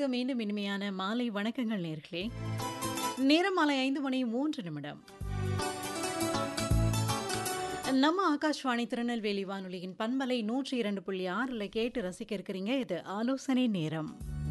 நேர்களுக்கு மீண்டும் இனிமையான மாலை வணக்கங்கள் நேர்களே நேரம் மாலை ஐந்து மணி மூன்று நிமிடம் நம்ம ஆகாஷ்வாணி திருநெல்வேலி வானொலியின் பண்பலை நூற்றி இரண்டு புள்ளி ஆறில் கேட்டு ரசிக்க இருக்கிறீங்க இது ஆலோசனை நேரம்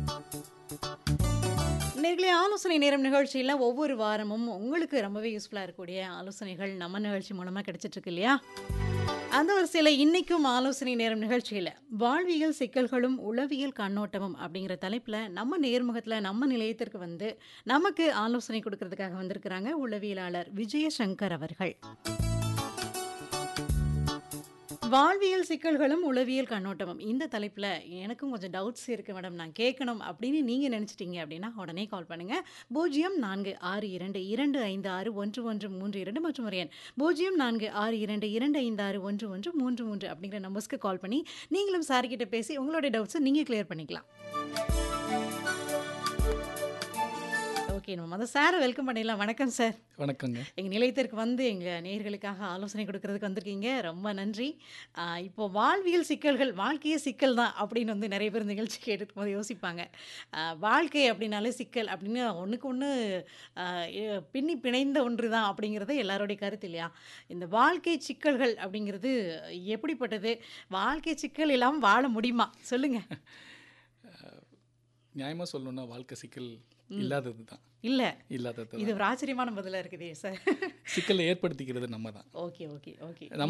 நேர்களே ஆலோசனை நேரம் நிகழ்ச்சியில் ஒவ்வொரு வாரமும் உங்களுக்கு ரொம்பவே யூஸ்ஃபுல்லாக இருக்கக்கூடிய ஆலோசனைகள் நம்ம நிகழ்ச்சி மூலமாக கிடைச்சிட்டு இருக்கு இல்லையா அந்த வரிசையில் இன்னைக்கும் ஆலோசனை நேரம் நிகழ்ச்சியில் வாழ்வியல் சிக்கல்களும் உளவியல் கண்ணோட்டமும் அப்படிங்கிற தலைப்பில் நம்ம நேர்முகத்தில் நம்ம நிலையத்திற்கு வந்து நமக்கு ஆலோசனை கொடுக்கறதுக்காக வந்திருக்கிறாங்க உளவியலாளர் விஜயசங்கர் அவர்கள் வாழ்வியல் சிக்கல்களும் உளவியல் கண்ணோட்டமும் இந்த தலைப்பில் எனக்கும் கொஞ்சம் டவுட்ஸ் இருக்குது மேடம் நான் கேட்கணும் அப்படின்னு நீங்கள் நினச்சிட்டீங்க அப்படின்னா உடனே கால் பண்ணுங்கள் பூஜ்ஜியம் நான்கு ஆறு இரண்டு இரண்டு ஐந்து ஆறு ஒன்று ஒன்று மூன்று இரண்டு மற்றும் ஒரு எண் பூஜ்ஜியம் நான்கு ஆறு இரண்டு இரண்டு ஐந்து ஆறு ஒன்று ஒன்று மூன்று மூன்று அப்படிங்கிற நம்பர்ஸ்க்கு கால் பண்ணி நீங்களும் சார்கிட்ட பேசி உங்களுடைய டவுட்ஸை நீங்கள் கிளியர் பண்ணிக்கலாம் ஓகே நம்ம மொதல் சாரை வெல்கம் பண்ணிடலாம் வணக்கம் சார் வணக்கங்க எங்கள் நிலையத்திற்கு வந்து எங்கள் நேயர்களுக்காக ஆலோசனை கொடுக்கறதுக்கு வந்திருக்கீங்க ரொம்ப நன்றி ஆஹ் இப்போ வாழ்வியல் சிக்கல்கள் வாழ்க்கையே சிக்கல் தான் அப்படின்னு வந்து நிறைய பேர் நிகழ்ச்சி கேட்டுட்டு போது யோசிப்பாங்க ஆஹ் வாழ்க்கை அப்படின்னாலே சிக்கல் அப்படின்னு ஒன்றுக்கு ஒன்று பின்னி பிணைந்த ஒன்று தான் அப்படிங்கிறது எல்லாருடைய கருத்து இல்லையா இந்த வாழ்க்கை சிக்கல்கள் அப்படிங்கிறது எப்படிப்பட்டது வாழ்க்கை சிக்கல் இல்லாமல் வாழ முடியுமா சொல்லுங்கள் நியாயமாக சொல்லணும்னா வாழ்க்கை சிக்கல் இல்லாதது தான் இல்லை இல்லாதது இது ஒரு ஆச்சரியமான பதிலாக இருக்குதே சார் சிக்கலை ஏற்படுத்திக்கிறது நம்ம தான் ஓகே ஓகே ஓகே நம்ம